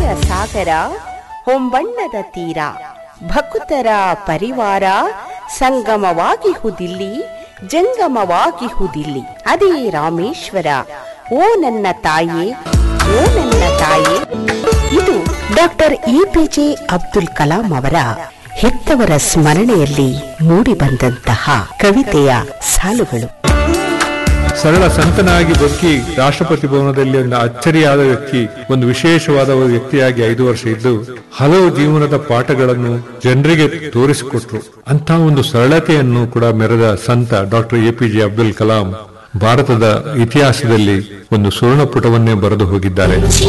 ಪ್ರೇಮದ ಸಾಗರ ಹೊಂಬಣ್ಣದ ತೀರ ಭಕುತರ ಪರಿವಾರ ಸಂಗಮವಾಗಿಹುದಿಲ್ಲಿ ಜಂಗಮವಾಗಿಹುದಿಲ್ಲಿ ಅದೇ ರಾಮೇಶ್ವರ ಓ ನನ್ನ ತಾಯೇ ಓ ನನ್ನ ತಾಯೇ ಇದು ಡಾಕ್ಟರ್ ಎಪಿಜೆ ಅಬ್ದುಲ್ ಕಲಾಂ ಅವರ ಹೆತ್ತವರ ಸ್ಮರಣೆಯಲ್ಲಿ ಮೂಡಿಬಂದಂತಹ ಕವಿತೆಯ ಸಾಲುಗಳು ಸರಳ ಸಂತನಾಗಿ ಬದುಕಿ ರಾಷ್ಟ್ರಪತಿ ಭವನದಲ್ಲಿ ಒಂದು ಅಚ್ಚರಿಯಾದ ವ್ಯಕ್ತಿ ಒಂದು ವಿಶೇಷವಾದ ಒಂದು ವ್ಯಕ್ತಿಯಾಗಿ ಐದು ವರ್ಷ ಇದ್ದು ಹಲವು ಜೀವನದ ಪಾಠಗಳನ್ನು ಜನರಿಗೆ ತೋರಿಸಿಕೊಟ್ರು ಅಂತ ಒಂದು ಸರಳತೆಯನ್ನು ಕೂಡ ಮೆರೆದ ಸಂತ ಡಾಕ್ಟರ್ ಎಪಿಜೆ ಅಬ್ದುಲ್ ಕಲಾಂ ಭಾರತದ ಇತಿಹಾಸದಲ್ಲಿ ಒಂದು ಸುವರ್ಣ ಪುಟವನ್ನೇ ಬರೆದು ಹೋಗಿದ್ದಾರೆ